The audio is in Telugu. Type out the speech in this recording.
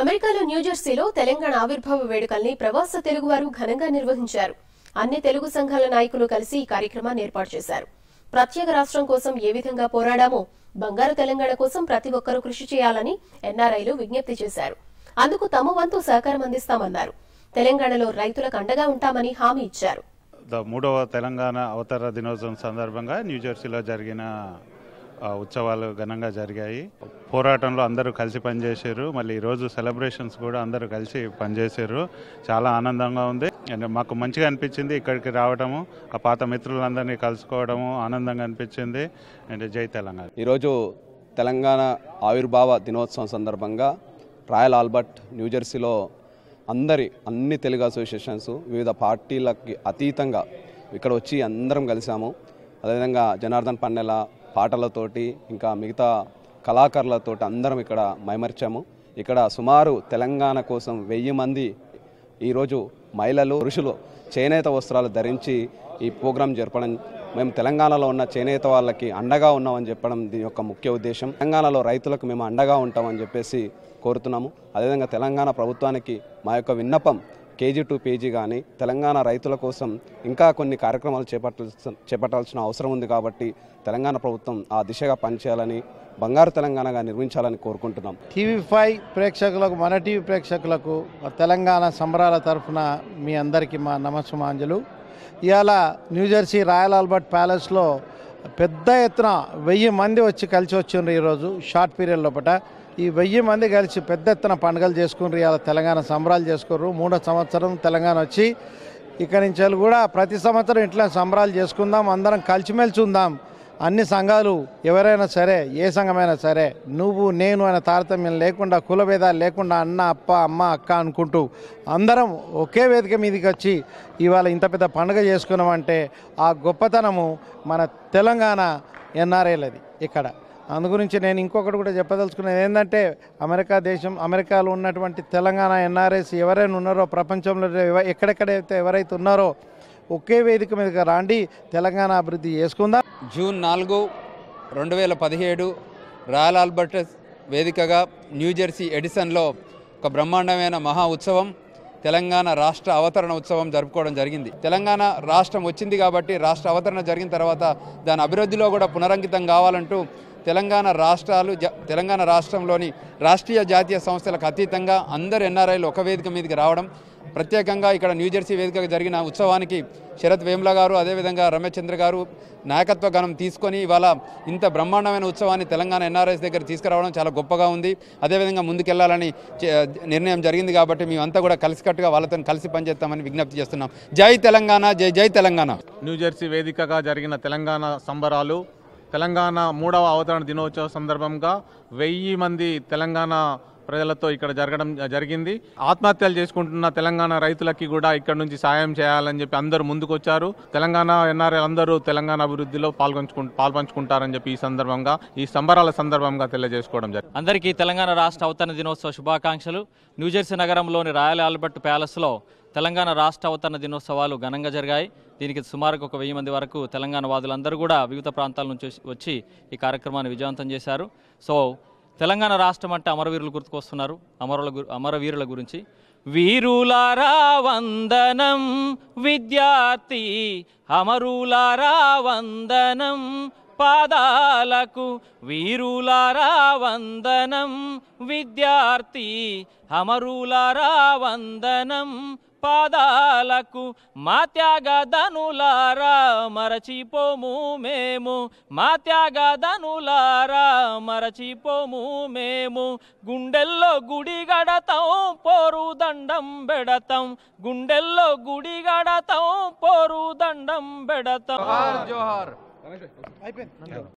అమెరికాలో న్యూజెర్సీలో తెలంగాణ ఆవిర్భావ వేడుకల్ని ప్రవాస తెలుగువారు ఘనంగా నిర్వహించారు అన్ని తెలుగు సంఘాల నాయకులు కలిసి ఈ కార్యక్రమాన్ని ఏర్పాటు చేశారు ప్రత్యేక రాష్ట్రం కోసం ఏ విధంగా పోరాడామో బంగారు తెలంగాణ కోసం ప్రతి ఒక్కరూ కృషి చేయాలని ఎన్ఆర్ఐలు విజ్ఞప్తి చేశారు అందుకు తమ వంతు సహకారం అందిస్తామన్నారు తెలంగాణలో రైతులకు అండగా ఉంటామని హామీ ఇచ్చారు ద మూడవ తెలంగాణ అవతర దినోత్సవం సందర్భంగా న్యూజెర్సీలో జరిగిన ఆ, ఉత్సవాలు ఘనంగా జరిగాయి పోరాటంలో అందరూ కలిసి పనిచేశారు మళ్ళీ ఈరోజు సెలబ్రేషన్స్ కూడా అందరూ కలిసి పనిచేశారు చాలా ఆనందంగా ఉంది అండ్ మాకు మంచిగా అనిపించింది ఇక్కడికి రావడము ఆ పాత మిత్రులందరినీ కలుసుకోవడము ఆనందంగా అనిపించింది అండ్ జై తెలంగాణ ఈరోజు తెలంగాణ ఆవిర్భావ దినోత్సవం సందర్భంగా రాయల్ ఆల్బర్ట్ న్యూజెర్సీలో అందరి అన్ని తెలుగు అసోసియేషన్స్ వివిధ పార్టీలకి అతీతంగా ఇక్కడ వచ్చి అందరం కలిసాము అదేవిధంగా జనార్దన్ పన్నెల పాటలతోటి ఇంకా మిగతా కళాకారులతోటి అందరం ఇక్కడ మైమర్చాము ఇక్కడ సుమారు తెలంగాణ కోసం వెయ్యి మంది ఈరోజు మహిళలు పురుషులు చేనేత వస్త్రాలు ధరించి ఈ ప్రోగ్రాం జరపడం మేము తెలంగాణలో ఉన్న చేనేత వాళ్ళకి అండగా ఉన్నామని చెప్పడం దీని యొక్క ముఖ్య ఉద్దేశం తెలంగాణలో రైతులకు మేము అండగా ఉంటామని చెప్పేసి కోరుతున్నాము అదేవిధంగా తెలంగాణ ప్రభుత్వానికి మా యొక్క విన్నపం కేజీ టు పేజీ కానీ తెలంగాణ రైతుల కోసం ఇంకా కొన్ని కార్యక్రమాలు చేపట్టాల్సిన చేపట్టాల్సిన అవసరం ఉంది కాబట్టి తెలంగాణ ప్రభుత్వం ఆ దిశగా పనిచేయాలని బంగారు తెలంగాణగా నిర్మించాలని కోరుకుంటున్నాం టీవీ ఫైవ్ ప్రేక్షకులకు మన టీవీ ప్రేక్షకులకు తెలంగాణ సంబరాల తరఫున మీ అందరికీ మా నమస్సుమాంజలు ఇవాళ న్యూజెర్సీ రాయల్ ఆల్బర్ట్ ప్యాలెస్లో పెద్ద ఎత్తున వెయ్యి మంది వచ్చి కలిసి వచ్చిండ్రు ఈరోజు షార్ట్ పీరియడ్ లోపల ఈ వెయ్యి మంది కలిసి పెద్ద ఎత్తున పండుగలు చేసుకుని ఇవాళ తెలంగాణ సంబరాలు చేసుకుర్రు మూడో సంవత్సరం తెలంగాణ వచ్చి ఇక్కడి నుంచి కూడా ప్రతి సంవత్సరం ఇట్లా సంబరాలు చేసుకుందాం అందరం కలిసిమెలిసి ఉందాం అన్ని సంఘాలు ఎవరైనా సరే ఏ సంఘమైనా సరే నువ్వు నేను అనే తారతమ్యం లేకుండా కుల భేదాలు లేకుండా అన్న అప్ప అమ్మ అక్క అనుకుంటూ అందరం ఒకే వేదిక మీదకి వచ్చి ఇవాళ ఇంత పెద్ద పండుగ చేసుకున్నామంటే ఆ గొప్పతనము మన తెలంగాణ ఎన్ఆర్ఐలది ఇక్కడ అందు గురించి నేను ఇంకొకటి కూడా చెప్పదలుచుకున్నది ఏంటంటే అమెరికా దేశం అమెరికాలో ఉన్నటువంటి తెలంగాణ ఎన్ఆర్ఎస్ ఎవరైనా ఉన్నారో ప్రపంచంలో ఎవ- ఎక్కడెక్కడైతే ఎవరైతే ఉన్నారో ఒకే వేదిక మీదకి రాండి తెలంగాణ అభివృద్ధి చేసుకుందాం జూన్ నాలుగు రెండు వేల పదిహేడు రాయల్ ఆల్బర్ట్ వేదికగా న్యూజెర్సీ ఎడిసన్లో ఒక బ్రహ్మాండమైన మహా ఉత్సవం తెలంగాణ రాష్ట్ర అవతరణ ఉత్సవం జరుపుకోవడం జరిగింది తెలంగాణ రాష్ట్రం వచ్చింది కాబట్టి రాష్ట్ర అవతరణ జరిగిన తర్వాత దాని అభివృద్ధిలో కూడా పునరంకితం కావాలంటూ తెలంగాణ రాష్ట్రాలు జ- తెలంగాణ రాష్ట్రంలోని రాష్ట్రీయ జాతీయ సంస్థలకు అతీతంగా అందరు ఎన్ఆర్ఐలు ఒక వేదిక మీదకి రావడం ప్రత్యేకంగా ఇక్కడ న్యూజెర్సీ వేదికగా జరిగిన ఉత్సవానికి శరత్ వేముల గారు అదేవిధంగా రమేష్ చంద్ర గారు నాయకత్వ గణం తీసుకొని ఇవాళ ఇంత బ్రహ్మాండమైన ఉత్సవాన్ని తెలంగాణ ఎన్ఆర్ఎస్ దగ్గర తీసుకురావడం చాలా గొప్పగా ఉంది అదేవిధంగా ముందుకెళ్లాలని చే- నిర్ణయం జరిగింది కాబట్టి మేమంతా కూడా కలిసికట్టుగా వాళ్ళతో కలిసి పనిచేస్తామని విజ్ఞప్తి చేస్తున్నాం జై తెలంగాణ జై జై తెలంగాణ న్యూజెర్సీ వేదికగా జరిగిన తెలంగాణ సంబరాలు తెలంగాణ మూడవ అవతరణ దినోత్సవ సందర్భంగా వెయ్యి మంది తెలంగాణ ప్రజలతో ఇక్కడ జరగడం జరిగింది ఆత్మహత్యలు చేసుకుంటున్న తెలంగాణ రైతులకి కూడా ఇక్కడ నుంచి సాయం చేయాలని చెప్పి అందరూ ముందుకొచ్చారు తెలంగాణ ఎన్ఆర్ఐ అందరూ తెలంగాణ అభివృద్ధిలో పాల్గొంచుకు పాల్పంచుకుంటారని చెప్పి ఈ సందర్భంగా ఈ సంబరాల సందర్భంగా తెలియజేసుకోవడం జరిగింది అందరికీ తెలంగాణ రాష్ట్ర అవతరణ దినోత్సవ శుభాకాంక్షలు న్యూజెర్సీ నగరంలోని రాయల్ ఆల్బర్ట్ ప్యాలెస్లో తెలంగాణ రాష్ట్ర అవతరణ దినోత్సవాలు ఘనంగా జరిగాయి దీనికి సుమారుగా ఒక వెయ్యి మంది వరకు తెలంగాణ వాదులందరూ కూడా వివిధ ప్రాంతాల నుంచి వచ్చి- వచ్చి ఈ కార్యక్రమాన్ని విజయవంతం చేశారు సో తెలంగాణ రాష్ట్రం అంటే అమరవీరులు గుర్తుకొస్తున్నారు అమరుల గు- అమరవీరుల గురించి వీరులారా వందనం విద్యార్థి అమరులారా వందనం పాదాలకు వీరులారా వందనం విద్యార్థి అమరులారా వందనం పాదాలకు మా త్యాగదనులారా మరచిపోము మేము మా త్యాగదనులారా మరచిపోము మేము గుండెల్లో గుడి గడతాం పోరు దండం బెడతాం గుండెల్లో గుడి గడతాం పోరు దండం బెడతాం